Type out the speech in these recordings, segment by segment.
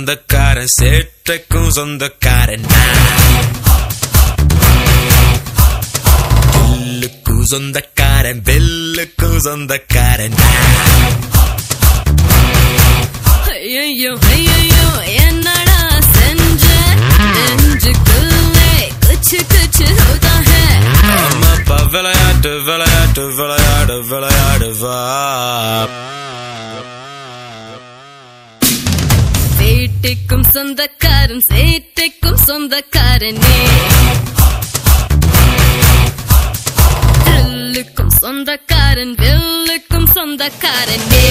சொந்தக்காரன் சேட்டைக்கும் சொந்தக்காரன் வில்லுக்கும் சொந்தக்காரன் வெல்லுக்கும் சொந்தக்காரன் ஐயையோ ஐயையோ என்னடா செஞ்ச நெஞ்சுக்குள்ளே குச்சு குச்சு होता है அம்மாப்பா விளையாட்டு விளையாட்டு விளையாடு விளையாடு வா வீட்டுக்கும் சொந்தக்காரன் சேட்டைக்கும் சொந்தக்காரனே த்ரில்லுக்கும் சொந்தக்காரன் வில்லுக்கும் சொந்தக்காரனே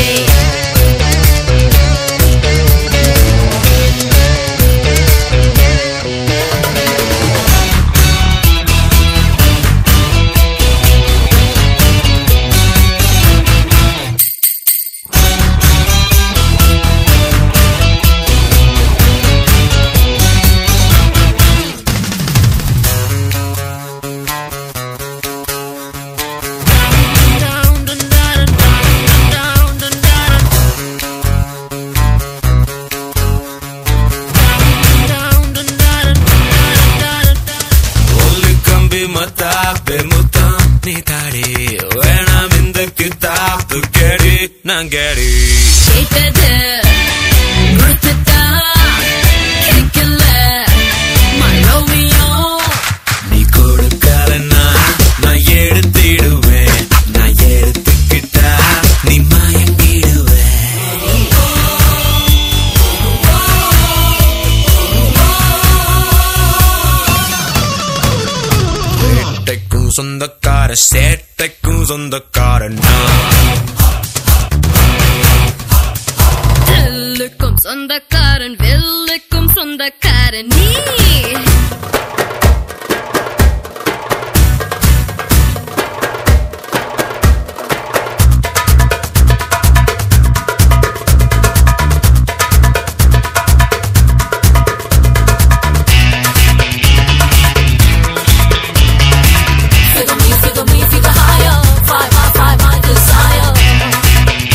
ஒல்லு கம்பி மத்தாப்பு முத்தம் நீ தாடி வேணாம் இந்த கித்தாப்பு கேடி நான் கேடி கேட்டது கொடுத்துட்டா கேட்கல My Romeo நீ கொடுக்கலன்னா நான் எடுத்திடுவேன் நான் எடுத்துக்கிட்டா நீ மயங்கிடுவே வேட்டைக்கும் சொந்தக்கார சேட்டைக்கும் சொந்தக்காரன் நான் த்ரில்லுக்கும் சொந்தக்காரன் வில்லுக்கும் சொந்தக்காரன் நீ Figure me, figure me, figure higher. Five, five, five, my desire.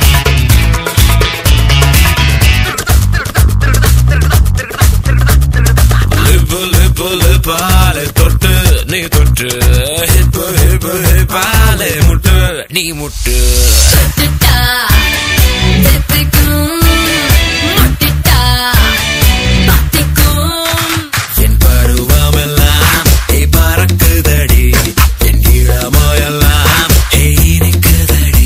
Lip lip லிப்பாலே தொட்டு நீ தொட்டு ஹிப்பு ஹிப்பு ஹிப்பாலே முட்டு நீ முட்டு தொட்டுட்டா, தெத்திக்கும், முட்டிட்டா, பத்திக்கும். என் பருவமெல்லாம் ஏய் பறக்குதடி என் இளமையெல்லாம் ஏய் இனிக்குதடி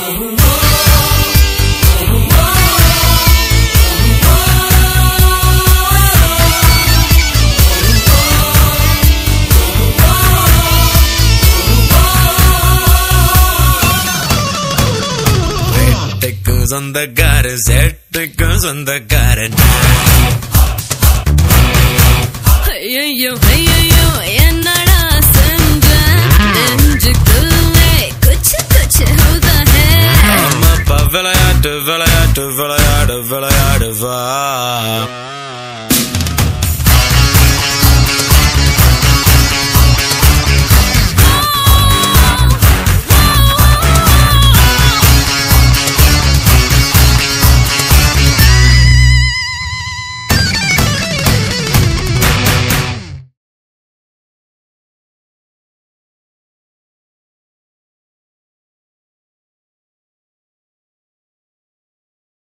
வேட்டைக்கும் சொந்தக்காரன் சேட்டைக்கும் சொந்தக்காரன் ஐயையோ, ஐயையோ, என்னடா செஞ்ச? நெஞ்சுக்குள்ளே குச்சு குச்சு होता है. அம்மாப்பா விளையாட்டு விளையாட்டு விளையாடு விளையாடு வா